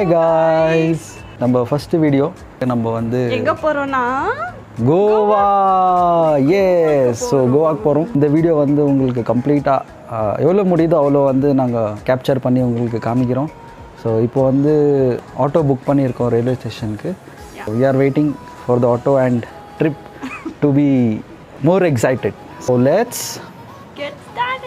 Hi guys நம்ம first video நம்ம வந்து எங்க போறோம்னா கோவா எஸ் ஸோ கோவாக்கு போகிறோம் இந்த வீடியோ வந்து உங்களுக்கு கம்ப்ளீட்டாக எவ்வளோ முடியுதோ அவ்வளோ வந்து நாங்கள் கேப்சர் பண்ணி உங்களுக்கு காமிக்கிறோம் ஸோ இப்போ வந்து ஆட்டோ புக் பண்ணியிருக்கோம் ரயில்வே ஸ்டேஷனுக்கு we are waiting for the auto and trip to be more excited so let's get started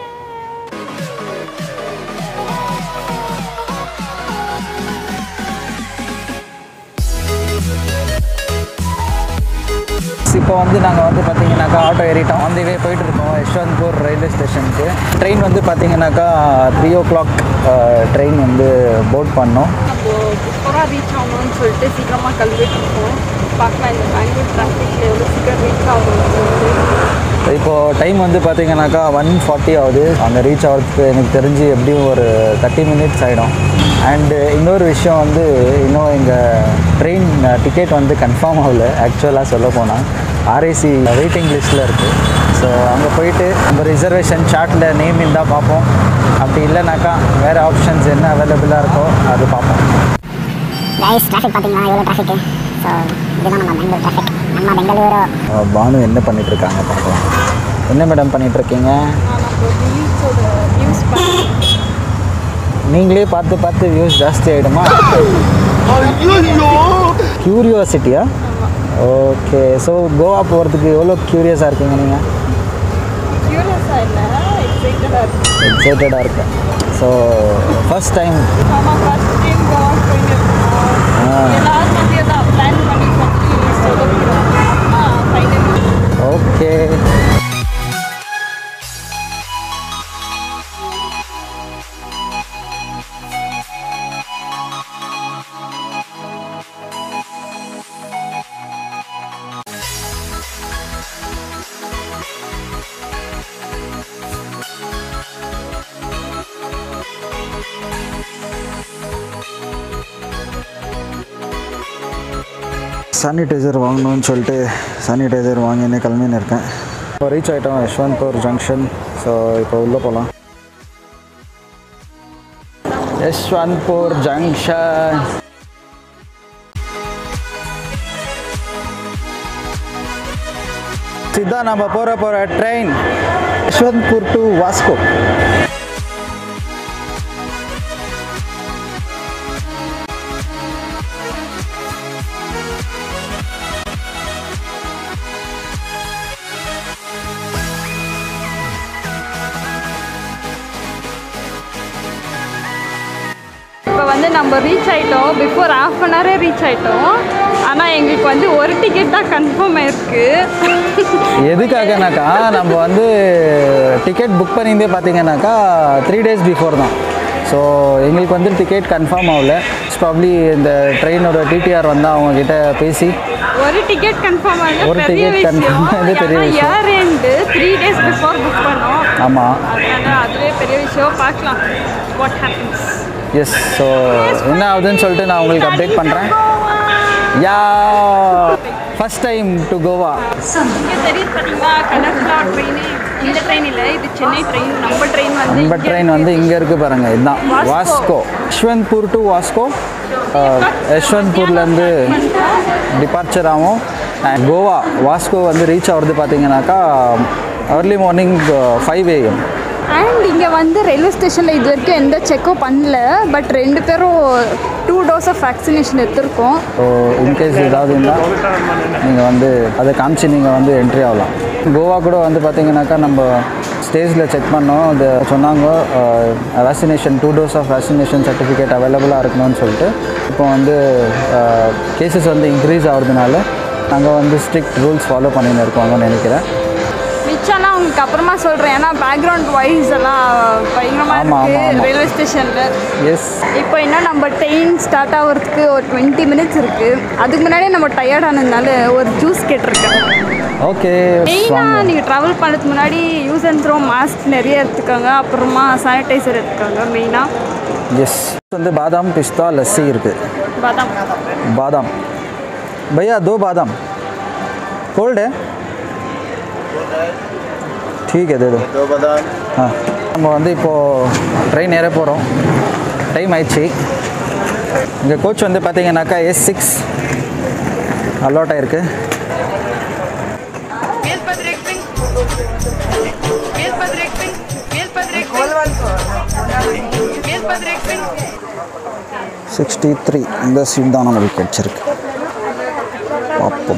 இப்போ வந்து நாங்கள் வந்து பார்த்தீங்கன்னாக்கா ஆட்டோ ஏறிட்டோம் அந்த வே போயிட்டு இருக்கோம் யஷ்வந்த்பூர் ரயில்வே ஸ்டேஷனுக்கு ட்ரெயின் வந்து பார்த்தீங்கன்னாக்கா த்ரீ ஓ கிளாக் ட்ரெயின் வந்து போர்ட் பண்ணோம் நம்ம சூப்பராக ரீச் ஆகணும்னு சொல்லிட்டு சீக்கிரமாக கிளம்பிட்டு இருக்கோம் பார்க்கலாம் இந்த பெங்களூர் டிராஃபிக்கில் எவ்வளோ சீக்கிரம் ரீச் ஆகணும் இப்போது டைம் வந்து பார்த்தீங்கன்னாக்கா ஒன் ஃபார்ட்டி ஆகுது அங்கே ரீச் ஆகிறதுக்கு எனக்கு தெரிஞ்சு எப்படியும் ஒரு தேர்ட்டி மினிட்ஸ் ஆகிடும் அண்டு இன்னொரு விஷயம் வந்து இன்னும் எங்கள் ட்ரெயின் டிக்கெட் வந்து கன்ஃபார்ம் ஆகல ஆக்சுவலாக சொல்ல போனால் ஆர்ஏசி வெயிட்டிங் லிஸ்ட்டில் இருக்குது ஸோ அங்கே போயிட்டு நம்ம ரிசர்வேஷன் சார்ட்டில் நேம் இருந்தால் பார்ப்போம் அப்படி இல்லைனாக்கா வேறு ஆப்ஷன்ஸ் என்ன அவைலபிளாக இருக்கோ அது பார்ப்போம் கைஸ் டிராஃபிக் பார்த்தீங்கன்னா எவ்வளோ டிராஃபிக்கு ஸோ இதுதான் நம்ம பெங்களூர் டிராஃபிக் நம்ம பெங்களூரு அஹ் பானு என்ன பண்ணிட்டு இருக்காங்க பார்க்கலாம் என்ன மேடம் பண்ணிட்டு இருக்கீங்க நம்ம ரீல்ஸோட யூஸ் பண்ணி நீங்களே பார்த்து பார்த்து வியூஸ் ஜாஸ்தி ஆகிடுமா க்யூரியாசிட்டியா ஓகே ஸோ கோவா போகிறதுக்கு எவ்வளோ க்யூரியஸாக இருக்கீங்க நீங்கள் க்யூரியஸாக இல்லை எக்ஸைட்டடாக இருக்கு எக்ஸைட்டடாக இருக்கேன் ஸோ ஃபஸ்ட் டைம் ஆமாம் ஃபர்ஸ்ட் டைம் கோவா போயிட்டு இருக்கோம் ஆ. எல்லாரும் வந்து எதாவது பிளான் பண்ணி பண்ணி சொல்லுறோம் ஃபைனலி ஓகே சானிடைசர் வாங்கணும்னு சொல்லிட்டு சானிடைசர் வாங்கினே கிளம்பின்னு இருக்கேன் இப்போ ரீச் ஆகிட்டோம் யஷ்வந்த்பூர் ஜங்ஷன் ஸோ இப்போ உள்ளே போகலாம் யஷ்வந்த்பூர் ஜங்ஷன் சித்தா நம்ம போகிற போகிற ட்ரெயின் யஷ்வந்த்பூர் டு வாஸ்கோ இப்போ வந்து நம்ம ரீச் ஆயிட்டோம் பிஃபோர் ஹாஃப் அன் ஹவரே ரீச் ஆயிட்டோம் ஆனால் எங்களுக்கு வந்து ஒரு டிக்கெட் தான் கன்ஃபார்ம் ஆயிருக்கு எதுக்காகனாக்கா நம்ம வந்து டிக்கெட் புக் பண்ணியிருந்தே பார்த்தீங்கன்னாக்கா த்ரீ டேஸ் பிஃபோர் தான் ஸோ எங்களுக்கு வந்து டிக்கெட் கன்ஃபார்ம் ஆகல ப்ராப்ளி இந்த ட்ரெயினோட டிடிஆர் வந்து அவங்க கிட்ட பேசி ஒரு டிக்கெட் கன்ஃபார்ம் ஆகுது ஒரு பெரிய ticket confirm விஷயம் ஆனது பெரிய ஏன்னா விஷயம். Year end three days before book பண்ணோம் ஆமாம் அதனால அதுவே பெரிய விஷயம் பார்க்கலாம் வாட் ஹேப்பன்ஸ் எஸ் ஸோ என்ன ஆகுதுன்னு சொல்லிட்டு நான் உங்களுக்கு அப்டேட் பண்ணுறேன் yeah first time to Goa இங்கே தெரியுது பார்த்தீங்களா கலர்ஃபுல்லாக ட்ரெயின் இந்த ட்ரெயின் இல்லை இது சென்னை ட்ரெயின் நம்ம ட்ரெயின் வந்து நம்ம இங்க ட்ரெயின் வந்து இங்கே இருக்குது பாருங்க இதுதான் வாஸ்கோ. வாஸ்கோ யஷ்வந்த்பூர் டு வாஸ்கோ அஹ், யஷ்வந்த்பூர்லேருந்து டிபார்ச்சர் ஆகும் அண்ட் கோவா வாஸ்கோ வந்து ரீச் ஆகிறது பார்த்தீங்கன்னாக்கா early morning five AM and இங்கே வந்து ரயில்வே ஸ்டேஷனில் இது வரைக்கும் எந்த செக்கும் பண்ணல பட் ரெண்டு பேரும் டூ டோஸ் ஆஃப் வேக்சினேஷன் எடுத்திருக்கோம் ஸோ இன்கேஸ் ஏதாவது இருந்தால் நீங்கள் வந்து அதை காமிச்சு நீங்கள் வந்து என்ட்ரி ஆகலாம் கோவா கூட வந்து பார்த்தீங்கன்னாக்கா நம்ம ஸ்டேஜில் செக் பண்ணோம் இது சொன்னாங்க vaccination two doses of vaccination certificate அவைலபிளாக இருக்கணும்னு சொல்லிட்டு இப்போ வந்து கேசஸ் வந்து இன்க்ரீஸ் ஆகுறதுனால நாங்கள் வந்து ஸ்ட்ரிக்ட் ரூல்ஸ் ஃபாலோ பண்ணின்னு இருக்கோங்கன்னு நினைக்கிறேன் மிச்சம்லாம் உங்களுக்கு அப்புறமா சொல்கிறேன் ஏன்னா பேக்ரவுண்ட் வைஸ் எல்லாம் பயங்கரமாக ஆமா, ஆமா, இருக்குது ஆமா. ரயில்வே ஸ்டேஷனில் எஸ் இப்போ இன்னும் நம்ம ட்ரெயின் ஸ்டார்ட் ஆகிறதுக்கு ஒரு டுவெண்ட்டி மினிட்ஸ் இருக்குது அதுக்கு முன்னாடியே நம்ம டயர்ட் ஆனதுனால ஒரு ஜூஸ் கேட்டிருக்கேன் ஓகே மெயினாக நீங்கள் ட்ராவல் பண்ணுறதுக்கு முன்னாடி யூஸ் அண்ட் த்ரோ மாஸ்க் நிறைய எடுத்துக்கோங்க அப்புறமா சானிடைசர் எடுத்துக்கோங்க மெயினாக எஸ் வந்து பாதாம் பிஸ்தா லஸ்ஸி இருக்குது பாதாம் बादाम भैया दो बादाम कोल्ड है ठीक है दे दो दो बादाम ஆ நம்ம வந்து இப்போது ட்ரெயின் ஏற போகிறோம் டைம் ஆயிடுச்சு இங்கே கோச் வந்து பார்த்தீங்கன்னாக்கா எஸ் சிக்ஸ் அலாட் ஆயிருக்கு Mees Padrekping. Mees Padrekping. Mees Padrekping. Mees Padrekping. Sixty three இந்த சீட் தான் நம்மளுக்கு கிடச்சிருக்கு பார்ப்போம்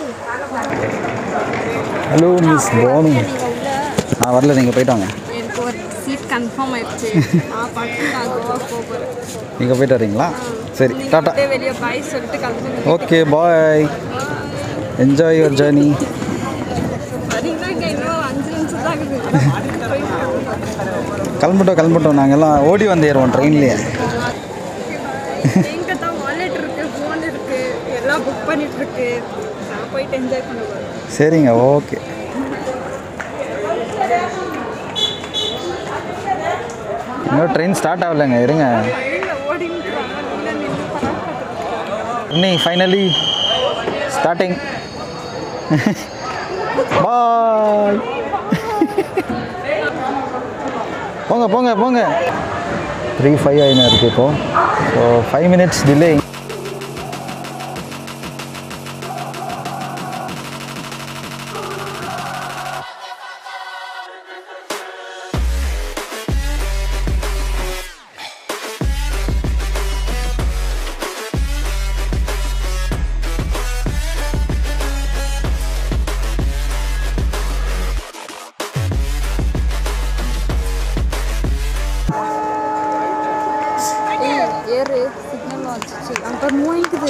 ஹலோ மிஸ் போனு நான் வரல நீங்கள் போயிட்டு வாங்க எனக்கு ஒரு சீட் கன்ஃபார்ம் ஆயிடுச்சு நான் பாட்டு நான் கோவா போகிறேன் நீங்கள் போயிட்டு வரீங்களா சரி டாட்டா வெளியே பாய் சொல்லிட்டு கிளம்புங்க okay bye enjoy your journey வரீங்களா இங்கே இன்னும் அஞ்சு நிமிஷம் தான் இருக்குது கிளம்பிட்டோம் கிளம்பிட்டோம் நாங்கள்லாம் ஓடி வந்து ஏறுவோம் ட்ரெயின்லேயே எங்கே தான் வாலெட் இருக்குது ஃபோன் இருக்குது எல்லாம் புக் பண்ணிட்டு இருக்கு நான் போயிட்டு என்ஜாய் பண்ண போகிறேன் சரிங்க ஓகே இன்னும் ட்ரெயின் ஸ்டார்ட் ஆகலைங்க இருங்க ட்ரெயினில் ஓடின்னு நின்று படம் இன்னி ஃபைனலி ஸ்டார்டிங் பாய் போங்க போங்க போங்க த்ரீ ஃபைவ் ஆயினா இருக்கு இப்போ ஸோ ஃபைவ் மினிட்ஸ் டிலே ஏறு சிக்னல் வந்துச்சு அங்கே மூங்கிக்குது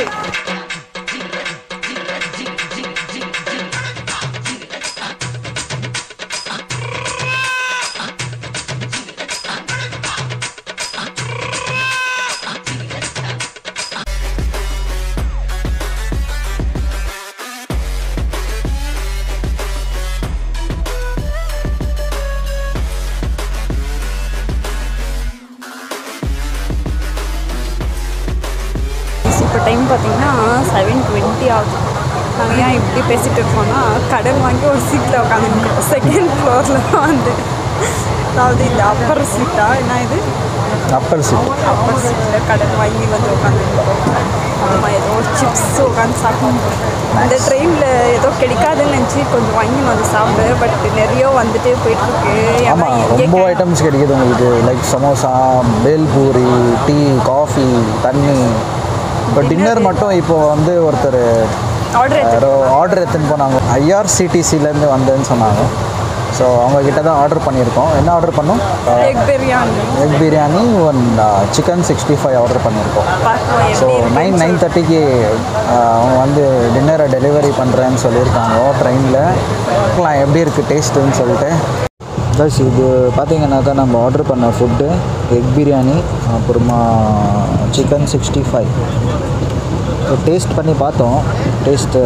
இப்போ டைம் பார்த்தீங்கன்னா செவன் டுவெண்ட்டி ஆகுது நாங்கள் ஏன் இப்படி பேசிகிட்டு இருக்கோம்னா கடன் வாங்கி ஒரு சீட்டில் உட்காந்துருக்கோம் செகண்ட் ஃப்ளோரில் வந்து அதாவது இந்த அப்பர் சீட்டா என்ன இது அப்பர் சீட் அப்பர் சீட்டில் கடன் வாங்கி வந்து உட்காந்துருக்கோம் ஆமாம் ஏதோ சிப்ஸ் உட்காந்து சாப்பிட்டோம் இந்த ட்ரெயினில் ஏதோ கிடைக்காதுன்னு நினச்சி கொஞ்சம் வாங்கி வந்து சாப்பிடு பட் நிறைய வந்துட்டு போயிட்டுருக்கு ஆமாம் ரொம்ப ஐட்டம்ஸ் கிடைக்குது உங்களுக்கு லைக் சமோசா பேல் பூரி டீ காஃபி தண்ணி இப்போ டின்னர் மட்டும் இப்போ வந்து ஒருத்தர் ஆர்டர் ஆர்டர் எடுத்துன்னு போனாங்க ஐஆர்சிடிசிலேருந்து வந்தேன்னு சொன்னாங்க ஸோ அவங்க கிட்ட தான் ஆர்டர் பண்ணியிருக்கோம் என்ன ஆர்டர் பண்ணோம் egg biryani egg biryani one chicken sixty five order பண்ணியிருக்கோம் பார்க்கலாம் ஸோ எப்படி இருக்கு நைன் நைன் தேர்ட்டிக்கு அவங்க வந்து டின்னரை டெலிவரி பண்ணுறேன்னு சொல்லியிருக்காங்க ட்ரெயினில் பார்க்கலாம் எப்படி இருக்குது டேஸ்ட்டுன்னு சொல்லிட்டு ப்ளஸ் இது பார்த்தீங்கன்னாக்கா நம்ம ஆர்டர் பண்ண ஃபுட்டு எக் பிரியாணி அப்புறமா chicken sixty five so taste பண்ணி பார்த்தோம் டேஸ்ட்டு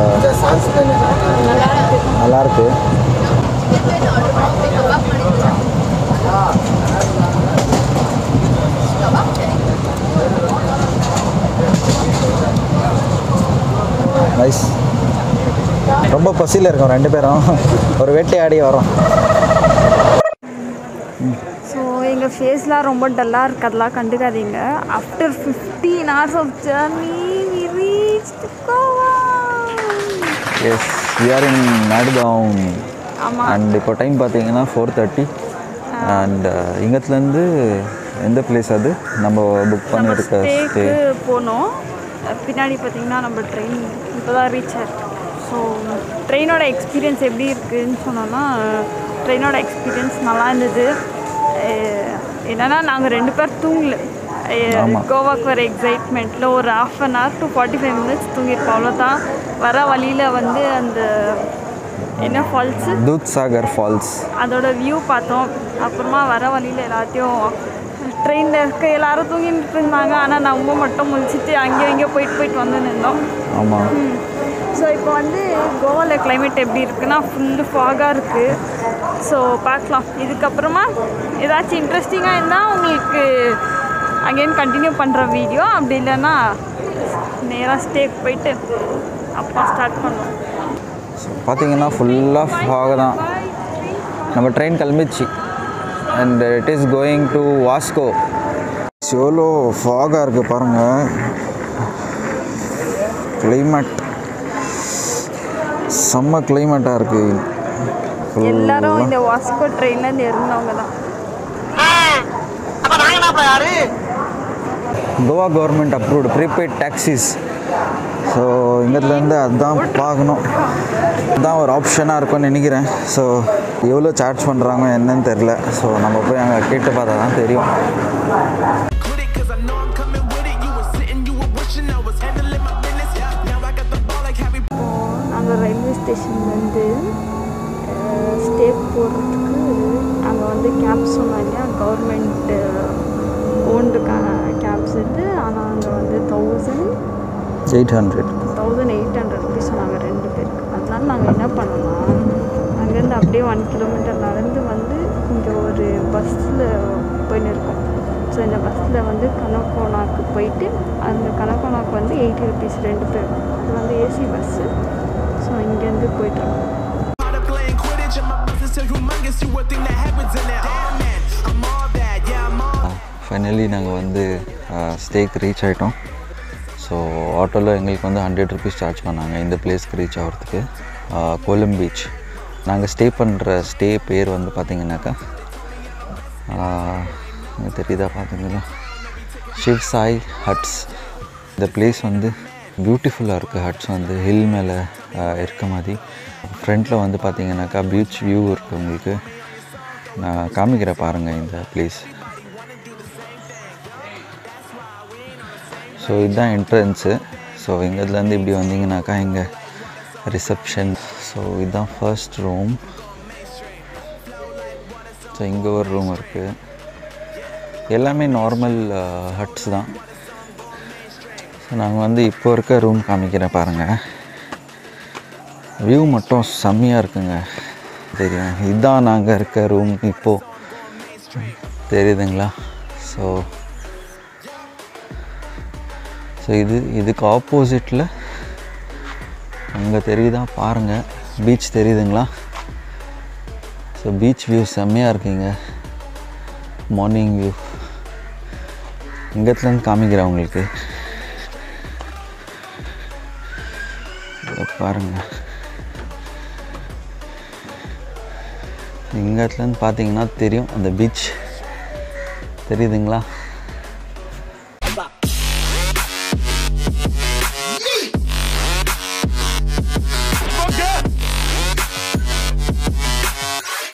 நல்லாயிருக்கு நைஸ் ரொம்ப பசியில் இருக்கோம் ரெண்டு பேரும் ஒரு வேட்டையாடி வரோம் ஸோ எங்கள் ஃபேஸ்லாம் ரொம்ப டல்லாக இருக்கு அதெல்லாம் கண்டுக்காதீங்க after fifteen hours of journey reach Goa yes we are in Madgaon ஆமாம் அண்ட் இப்போ டைம் பார்த்தீங்கன்னா ஃபோர் தேர்ட்டி அண்ட் இங்கத்துலேருந்து எந்த பிளேஸ் அது நம்ம புக் நம்ம பண்ணியிருக்க ஸ்டே ஸ்டேக்கு போனோம் பின்னாடி பார்த்தீங்கன்னா நம்ம ட்ரெயின் இப்போ தான் ரீச் ஆயிருக்கு ஸோ ட்ரெயினோட எக்ஸ்பீரியன்ஸ் எப்படி இருக்குன்னு சொன்னோன்னா ட்ரெயினோட எக்ஸ்பீரியன்ஸ் நல்லா இருந்தது அஹ் என்னன்னா நாங்கள் ரெண்டு பேர் தூங்கல அஹ் ஆமா. கோவாக்கு வர எக்ஸைட்மெண்ட்டில் ஒரு half an hour to forty five minutes தூங்கியிருப்போம் அவ்வளோதான் வர வழியில் வந்து அந்த என்ன ஃபால்ஸு தூத் சாகர் ஃபால்ஸ் அதோட வியூ பார்த்தோம் அப்புறமா வர வழியில் எல்லாத்தையும் ட்ரெயினில் இருக்க எல்லாரும் தூங்கிட்டு இருந்தாங்க ஆனால் நம்ம மட்டும் முழிச்சிட்டு அங்கேயும் இங்கேயும் போயிட்டு போயிட்டு வந்து நின்றோம் ஆமாம் ஸோ இப்போ வந்து கோவாவில் climate எப்படி இருக்குன்னா ஃபுல்லு ஃபாகாக இருக்குது ஸோ பார்க்கலாம் இதுக்கப்புறமா ஏதாச்சும் இன்ட்ரெஸ்டிங்காக இருந்தால் உங்களுக்கு அகைன் கண்டினியூ பண்ணுற வீடியோ அப்படி இல்லைன்னா நேராக ஸ்டேக்கு போயிட்டு அப்பா ஸ்டார்ட் பண்ணோம் பார்த்தீங்கன்னா ஃபுல்லாக ஃபாக தான் நம்ம ட்ரெயின் கிளம்பிச்சு and it is going to Vasco எவ்வளோ ஃபாகாக இருக்குது பாருங்கள் கிளைமேட் செம்ம கிளைமேட்டாக இருக்குது எல்லாரும் இந்த வாஸ்கோ ட்ரெயின்லேருந்து இறங்கினவங்க தான் Goa government approved prepaid taxis so இங்கேருந்து அதுதான் பார்க்கணும் அதுதான் ஒரு ஆப்ஷனாக இருக்கும்னு நினைக்கிறேன் ஸோ எவ்வளோ சார்ஜ் பண்ணுறாங்க என்னன்னு தெரில ஸோ நம்ம போய் அங்கே கேட்டு பார்த்தா தான் தெரியும் Quit it, cause I know I'm coming with it. You were sitting, you were wishing I was handling my business. Now I got the ball like Harry நாங்கள் ரயில்வே ஸ்டேஷன்லேருந்து ஸ்டே போகிறதுக்கு அங்கே வந்து கேப் சொன்னாங்க கவர்மெண்ட் ஓன்டுக்கான கேப்ஸ் இது ஆனால் அங்கே வந்து thousand eight hundred thousand eight hundred rupees சொன்னாங்க ரெண்டு பேருக்கு அதனால நாங்கள் என்ன பண்ணோம்னா அங்கேருந்து அப்படியே ஒன் கிலோமீட்டர் நடந்து வந்து இங்கே ஒரு பஸ்ஸில் போயின்னு இருக்கோம் ஸோ இந்த பஸ்ஸில் வந்து கனகோனாக்கு போயிட்டு அந்த கனகோனாக்கு வந்து எயிட்டி ருபீஸ் ரெண்டு பேர் அது வந்து ஏசி பஸ்ஸு ஸோ இங்கேருந்து போயிட்டுருக்கோம் Part of playing Quidditch and my business is humongous. You would think that happens in it. Damn man, I'm all that. Yeah, I'm all. Finally நாங்கள் வந்து ஸ்டேக்கு ரீச் ஆகிட்டோம் so ஆட்டோவில் எங்களுக்கு வந்து ஹண்ட்ரட் ருபீஸ் சார்ஜ் பண்ணாங்க இந்த பிளேஸ்க்கு ரீச் ஆகிறதுக்கு கோலம் பீச் நாங்கள் ஸ்டே பண்ணுற ஸ்டே பேர் வந்து பார்த்திங்கனாக்கா இங்க தெரியுதா பார்த்தீங்களா ஷிவ் சாய் ஹட்ஸ் இந்த பிளேஸ் வந்து பியூட்டிஃபுல்லாக இருக்குது ஹட்ஸ் வந்து ஹில் மேலே இருக்க மாதிரி ஃப்ரண்ட்டில் வந்து பார்த்தீங்கன்னாக்கா பீச் வியூ இருக்குது உங்களுக்கு நான் காமிக்கிறேன் பாருங்கள் இந்த பிளேஸ் ஸோ இதுதான் என்ட்ரன்ஸு ஸோ இங்கேருந்து இப்படி வந்தீங்கன்னாக்கா இங்கே ரிசப்ஷன் ஸோ இதுதான் ஃபர்ஸ்ட் ரூம் ஸோ இங்கே ஒரு ரூம் இருக்குது எல்லாமே நார்மல் ஹட்ஸ் தான் ஸோ நாங்கள் வந்து இப்போ இருக்க ரூம் காமிக்கிறேன் பாருங்கள் வியூ மட்டும் செம்மையாக இருக்குங்க தெரியும் இதுதான் நாங்கள் இருக்க ரூம் இப்போது தெரியுதுங்களா ஸோ ஸோ இது இதுக்கு ஆப்போசிட்டில் அங்கே தெரியுதா பாருங்கள் பீச் தெரியுதுங்களா ஸோ பீச் வியூ செம்மையாக இருக்குங்க மார்னிங் வியூ இங்கத்துலேருந்து காமிக்கிறேன் உங்களுக்கு இதை பாருங்கள் இங்கத்துலேருந்து பார்த்தீங்கன்னா தெரியும் அந்த பீச் தெரியுதுங்களா